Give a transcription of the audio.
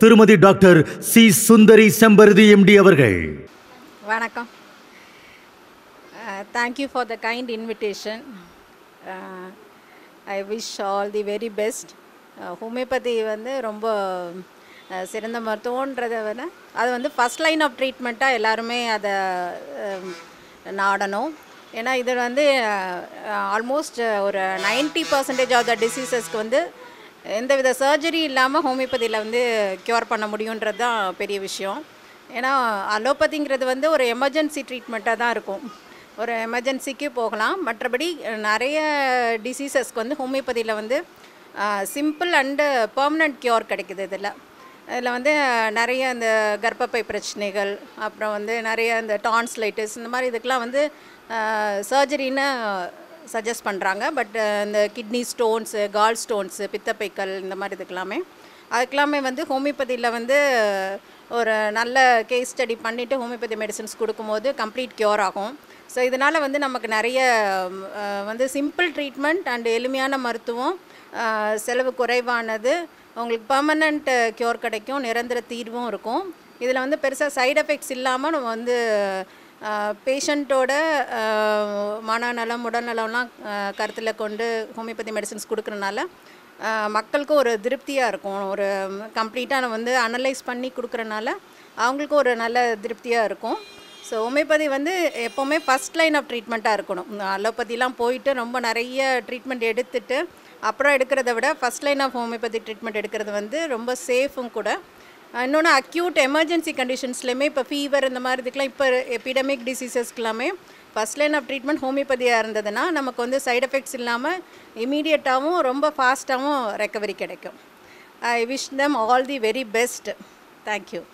திருமதி doctor C Sundari Sembaruthi MD அவர்கள் வணக்கம் thank you for the kind invitation I wish all the very best homoeopathy வந்து ரொம்ப அஹ், சிறந்த மருத்துவன்றதை விட அது வந்து ஃபஸ்ட் லைன் ஆஃப் ட்ரீட்மெண்ட்டாக எல்லாருமே அதை அஹ், நாடணும் ஏன்னா இது வந்து ஆல்மோஸ்ட் ஒரு 90% பர்சன்டேஜ் ஆஃப் த டிசீசஸ்க்கு வந்து எந்தவித சர்ஜரி இல்லாமல் ஹோமியோபதியில் வந்து க்யூர் பண்ண முடியுன்றது தான் பெரிய விஷயம் ஏன்னா அலோபதிங்கிறது வந்து ஒரு எமர்ஜென்சி ட்ரீட்மெண்ட்டாக தான் இருக்கும் ஒரு எமர்ஜென்சிக்கு போகலாம் மற்றபடி நிறைய டிசீசஸ்க்கு வந்து ஹோமியோபதியில் வந்து சிம்பிள் அண்டு பெர்மனண்ட் க்யூர் கிடைக்குது இதில் இதில் வந்து நிறைய இந்த கர்ப்பப்பை பிரச்சனைகள் அப்புறம் வந்து நிறைய இந்த டான்ஸ்லைட்டிஸ் இந்த மாதிரி இதுக்கெலாம் வந்து சர்ஜரின்னு சஜஸ்ட் பண்ணுறாங்க பட் இந்த கிட்னி ஸ்டோன்ஸு கால் ஸ்டோன்ஸு பித்தப்பைக்கல் இந்த மாதிரி இதுக்கெல்லாமே அதுக்கெல்லாமே வந்து ஹோமியோபதியில் வந்து ஒரு நல்ல கேஸ் ஸ்டடி பண்ணிவிட்டு ஹோமியோபதி மெடிசன்ஸ் கொடுக்கும்போது கம்ப்ளீட் க்யூர் ஆகும் ஸோ இதனால் வந்து நமக்கு நிறைய ம், அஹ், வந்து சிம்பிள் ட்ரீட்மெண்ட் அண்ட் எளிமையான மருத்துவம் அஹ், செலவு குறைவானது உங்களுக்கு பர்மனண்ட் க்யூர் கிடைக்கும் நிரந்தர தீர்வும் இருக்கும் இதில் வந்து பெருசாக சைடு எஃபெக்ட்ஸ் இல்லாமல் நம்ம வந்து பேஷண்ட்டோட மனநலம் உடல்நலம்லாம் கருத்தில் கொண்டு ஹோமியோபதி மெடிசன்ஸ் கொடுக்குறனால அஹ், மக்களுக்கும் ஒரு திருப்தியாக இருக்கும் ஒரு கம்ப்ளீட்டாக வந்து அனலைஸ் பண்ணி கொடுக்குறனால அவங்களுக்கும் ஒரு நல்ல திருப்தியாக இருக்கும் ஸோ ஹோமியோபதி வந்து எப்போவுமே ஃபஸ்ட் லைன் ஆஃப் ட்ரீட்மெண்ட்டாக இருக்கணும் இந்த அலோபதிலாம் போயிட்டு ரொம்ப நிறைய ட்ரீட்மெண்ட் எடுத்துட்டு அப்புறம் எடுக்கிறத விட first line of homoeopathy treatment எடுக்கிறது வந்து ரொம்ப சேஃபும் கூட இன்னொன்று அக்யூட் எமர்ஜென்சி கண்டிஷன்ஸ்லையுமே இப்போ ஃபீவர் இந்த மாதிரி இதுக்கெலாம் இப்போ எபிடமிக் டிசீசஸ்க்கெல்லாமே ஃபஸ்ட் லைன் ஆஃப் ட்ரீட்மெண்ட் ஹோமியோபதியாக இருந்ததுன்னா நமக்கு வந்து சைடு எஃபெக்ட்ஸ் இல்லாமல் இமீடியட்டாகவும் ரொம்ப ஃபாஸ்ட்டாகவும் ரெக்கவரி கிடைக்கும் I wish them all the very best thank you